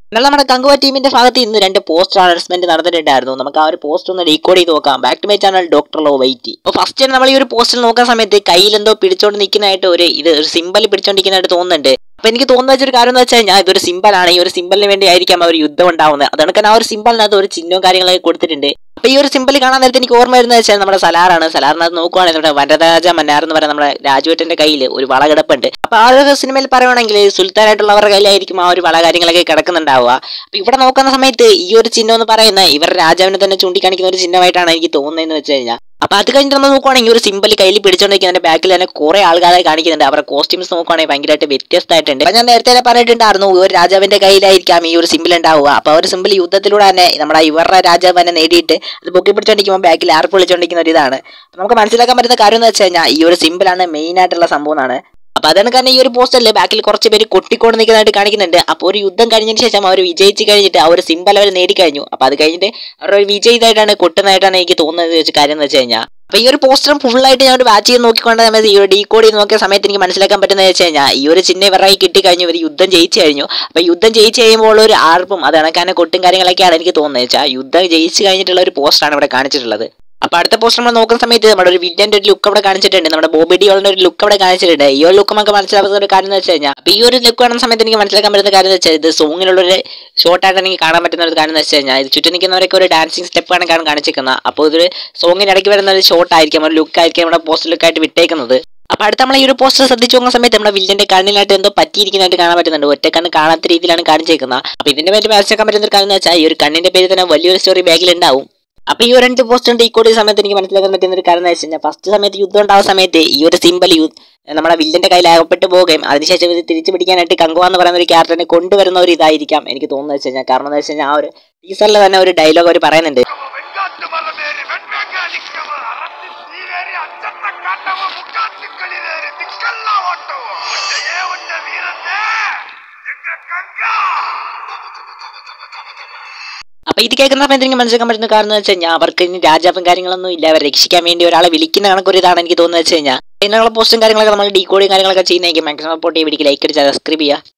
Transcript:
എന്നാൽ നമ്മുടെ കങ്കുവ ടീമിന്റെ ഭാഗത്ത് ഇന്ന് രണ്ട് പോസ്റ്റർ അനൗൺസ്മെന്റ് നടന്നിട്ടുണ്ടായിരുന്നു നമുക്ക് ആ ഒരു പോസ്റ്റർ ഒന്ന് ഡീകോഡ് ചെയ്ത് നോക്കാം back to my channel doctor ലോ വൈറ്റി അപ്പോൾ ഫസ്റ്റ് നമ്മൾ ഈ ഒരു പോസ്റ്റർ നോക്കുന്ന സമയത്ത് കയ്യിൽ എന്തോ പിടിച്ചോണ്ട് നിൽക്കുന്നതായിട്ട് ഒരു ഇത് ഒരു സിമ്പൽ പിടിച്ചോണ്ടിരിക്കുന്നതായിട്ട് തോന്നുന്നുണ്ട് അപ്പൊ എനിക്ക് തോന്നുന്ന വെച്ചൊരു കാര്യം എന്ന് വെച്ചാൽ ഞാൻ ഇതൊരു സിമ്പലാണ് ഈ ഒരു സിമ്പലിന് വേണ്ടി ആയിരിക്കാം ആ ഒരു യുദ്ധം ഉണ്ടാവുന്നത് അതുകൊണ്ട് തന്നെ ആ ഒരു സിമ്പലിനകത്ത് ഒരു ചിഹ്നവും കാര്യങ്ങളൊക്കെ കൊടുത്തിട്ടുണ്ട് അപ്പൊ ഈ ഒരു സിമ്പിൾ കാണാൻ നേരത്തെ എനിക്ക് ഓർമ്മ വരുന്നത് വെച്ചാൽ നമ്മുടെ സലാറാണ് സലാറിനകത്ത് നോക്കുവാണെങ്കിൽ നമ്മുടെ വനരാജ മന്നാർ എന്ന് പറയുന്ന നമ്മുടെ രാജുവേട്ടന്റെ കയ്യിൽ ഒരു വള കിടപ്പുണ്ട് അപ്പൊ ആ ഒരു സിനിമയിൽ പറയുവാണെങ്കിൽ സുൽത്താനായിട്ടുള്ളവരുടെ കയ്യിലായിരിക്കും ആ ഒരു വള കാര്യങ്ങളൊക്കെ കിടക്കുന്നുണ്ടാവുക അപ്പൊ ഇവിടെ നോക്കുന്ന സമയത്ത് ഈ ഒരു ചിഹ്നം എന്ന് പറയുന്ന ഇവരുടെ രാജാവിനെ തന്നെ ചൂണ്ടിക്കാണിക്കുന്ന ഒരു ചിഹ്നമായിട്ടാണ് എനിക്ക് തോന്നുന്നതെന്ന് വെച്ച് കഴിഞ്ഞാൽ അപ്പൊ അത് കഴിഞ്ഞിട്ട് നമ്മൾ നോക്കുവാണെങ്കിൽ ഒരു സിമ്പിൾ കയ്യിൽ പിടിച്ചോണ്ടിരിക്കുന്നതിന്റെ ബാക്കിൽ തന്നെ കുറെ ആൾക്കാരെ കാണിക്കുന്നുണ്ട് അവരുടെ കോസ്റ്റ്യൂംസ് നോക്കുവാണെങ്കിൽ ഭയങ്കരമായിട്ട് വ്യത്യസ്തമായിട്ടുണ്ട് അപ്പൊ ഞാൻ നേരത്തെ തന്നെ പറഞ്ഞിട്ടുണ്ടായിരുന്നു ഒരു രാജാവിന്റെ കയ്യിലായിരിക്കാം ഈ ഒരു സിമ്പിൾ ഉണ്ടാവുക അപ്പൊ ആ ഒരു സിമ്പിൾ യുദ്ധത്തിലൂടെ തന്നെ നമ്മുടെ ഇവരുടെ രാജാവ് തന്നെ നേടിയിട്ട് അത് പൊക്കി പിടിച്ചോണ്ടിരിക്കുമ്പോൾ ബാക്കിൽ ആർപ്പ് വിളിച്ചോണ്ടിരിക്കുന്ന ഒരു ഇതാണ് അപ്പൊ നമുക്ക് മനസ്സിലാക്കാൻ പറ്റുന്ന കാര്യം എന്ന് വെച്ച് കഴിഞ്ഞാൽ ഈ ഒരു സിമ്പിളാണ് മെയിൻ ആയിട്ടുള്ള സംഭവം എന്നാണ് അപ്പൊ അതാണ് കാരണം ഈ ഒരു പോസ്റ്ററിൽ ബാക്കിൽ കുറച്ച് പേര് കൊട്ടിക്കൊണ്ട് നിൽക്കുന്നതായിട്ട് കാണിക്കുന്നുണ്ട് അപ്പോൾ ഒരു യുദ്ധം കഴിഞ്ഞതിന് ശേഷം അവർ വിജയിച്ച് കഴിഞ്ഞിട്ട് ആ ഒരു സിമ്പൽ അവർ നേടിക്കഴിഞ്ഞു അപ്പൊ അത് കഴിഞ്ഞിട്ട് അവർ ഒരു വിജയിതായിട്ടാണ് കൊട്ടുന്നതായിട്ടാണ് എനിക്ക് തോന്നുന്നത് വെച്ച് കാര്യം എന്ന് വെച്ച് കഴിഞ്ഞാൽ അപ്പൊ ഈ ഒരു പോസ്റ്ററും ഫുള്ളായിട്ട് ഞാൻ ഒരു വാച്ച് ചെയ്ത് നോക്കിക്കൊണ്ട് സമയത്ത് ഈ ഒരു ഡീകോഡ് ചെയ്ത് നോക്കിയ സമയത്ത് എനിക്ക് മനസ്സിലാക്കാൻ പറ്റുന്നത് വെച്ച് കഴിഞ്ഞാൽ ഈ ഒരു ചിഹ്നം ഇവരായി കിട്ടി കഴിഞ്ഞു ഇവർ യുദ്ധം ജയിച്ചു കഴിഞ്ഞു അപ്പൊ യുദ്ധം ജയിച്ചു കഴിയുമ്പോൾ ഒരു ആർപ്പും അത് കണക്കാനെ കൊട്ടും കാര്യങ്ങളൊക്കെയാണ് എനിക്ക് തോന്നുന്നത് വെച്ചാൽ യുദ്ധം ജയിച്ചു കഴിഞ്ഞിട്ടുള്ള ഒരു പോസ്റ്ററാണ് ഇവിടെ കാണിച്ചിട്ടുള്ളത് അപ്പൊ അടുത്ത പോസ്റ്റർ നമ്മൾ നോക്കുന്ന സമയത്ത് നമ്മുടെ ഒരു വില്ലന്റെ ഒരു ലുക്ക് അവിടെ കാണിച്ചിട്ടുണ്ട് നമ്മുടെ ബോബി ഡിയോളിന്റെ ഒരു ലുക്ക് അവിടെ കാണിച്ചിട്ടുണ്ട് ഈ ഒരു ലുക്ക് നമുക്ക് മനസ്സിലാക്കുന്ന ഒരു കാര്യം എന്ന് വെച്ച് കഴിഞ്ഞാൽ അപ്പൊ ഈ ഒരു ലുക്ക് കാണുന്ന സമയത്ത് എനിക്ക് മനസ്സിലാക്കാൻ പറ്റുന്ന കാര്യം എന്ന് വെച്ചാൽ ഇത് സോങ്ങിലുള്ള ഒരു ഷോർട്ടായിട്ട് എനിക്ക് കാണാൻ പറ്റുന്ന ഒരു കാര്യം എന്ന് വെച്ച് കഴിഞ്ഞാൽ ഇത് ചുറ്റും നിൽക്കുന്നവരൊക്കെ ഒരു ഡാൻസിങ് സ്റ്റെപ്പ് കണക്കാണ് കാണിച്ചിരിക്കുന്നത് അപ്പോൾ ഇതൊരു സോങ്ങിന് ഇടയ്ക്ക് വരുന്ന ഒരു ഷോർട്ട് ആയിരിക്കും ഒരു ലുക്ക് ആയിരിക്കും നമ്മുടെ പോസ്റ്റർ ലുക്കായിട്ട് വിട്ടേക്കുന്നത് അപ്പൊ അടുത്ത നമ്മൾ ഈ ഒരു പോസ്റ്റർ ശ്രദ്ധിച്ചു നോക്കുന്ന സമയത്ത് നമ്മുടെ വില്ലന്റെ കണ്ണിലായിട്ട് എന്തോ പറ്റിയിരിക്കുന്നതായിട്ട് കാണാൻ പറ്റുന്നുണ്ട് ഒറ്റ കണ്ണ് കാണാത്ത രീതിയിലാണ് കാണിച്ചേക്കുന്നത് അപ്പൊ ഇതിന്റെ പേര് മനസ്സിലാക്കാൻ പറ്റുന്ന ഒരു കാര്യം എന്ന് വെച്ചാൽ ഈ ഒരു കണ്ണിന്റെ പേര് തന്നെ വലിയൊരു സ്റ്റോറി ബാഗിൽ ഉണ്ടാവും അപ്പൊ ഈ ഒരു രണ്ട് പോസ്റ്റ് ഉണ്ട് ഈ കൂടിയ സമയത്ത് എനിക്ക് മനസ്സിലാക്കാൻ പറ്റുന്ന ഒരു കാര്യം എന്ന് വെച്ച് കഴിഞ്ഞാൽ ഫസ്റ്റ് സമയത്ത് യുദ്ധം ഉണ്ടാവുന്ന സമയത്ത് ഈ ഒരു സിമ്പൽ യു നമ്മുടെ വില്ലന്റെ കയ്യിൽ അകപ്പെട്ട് പോവുകയും അതിനുശേഷം ഇത് തിരിച്ചു പിടിക്കാനായിട്ട് കങ്കുവ എന്ന് പറയുന്ന ഒരു ക്യാരക്ടറിനെ കൊണ്ടുവരുന്ന ഒരു ഇതായിരിക്കാം എനിക്ക് തോന്നുന്നത് വെച്ച് കഴിഞ്ഞാൽ കാരണം എന്ന് വെച്ച് കഴിഞ്ഞാൽ ആ ഒരു ടീസറിൽ തന്നെ ഒരു ഡയലോഗ് അവർ പറയുന്നുണ്ട് വെങ്കാട്ട് മലമേറി വെൺമേഘാലിക്കവ അറത്തിൽ തീരേറി അച്ചത്ത കാട്ടവ മുക്കാത്തിക്കളിലേറി തിക്കല്ല ഓട്ടവ ഒറ്റയേ ഒറ്റ വീരത്തെ എങ്ക കങ്ക അപ്പൊ ഇത് കേൾക്കുന്ന സമയത്ത് എനിക്ക് മനസ്സിലാക്കാൻ പറ്റുന്ന കാരണം എന്ന് വെച്ച് കഴിഞ്ഞാൽ അവർക്ക് ഇനി രാജാവും കാര്യങ്ങളൊന്നും ഇല്ല അവരെ രക്ഷിക്കാൻ വേണ്ടി ഒരാളെ വിളിക്കുന്ന കണക്കൊരു ഇതാണ് എനിക്ക് തോന്നുന്നത് വെച്ച് കഴിഞ്ഞാൽ അതിനുള്ള പോസ്റ്റും കാര്യങ്ങളൊക്കെ നമ്മൾ ഡീകോഡിങ് കാര്യങ്ങളൊക്കെ ചെയ്യുന്നതായിരിക്കും മാക്സിമം സപ്പോർട്ട് ചെയ്ത് ലൈക്ക് അടിച്ചാൽ സബ്സ്ക്രൈബ് ചെയ്യുക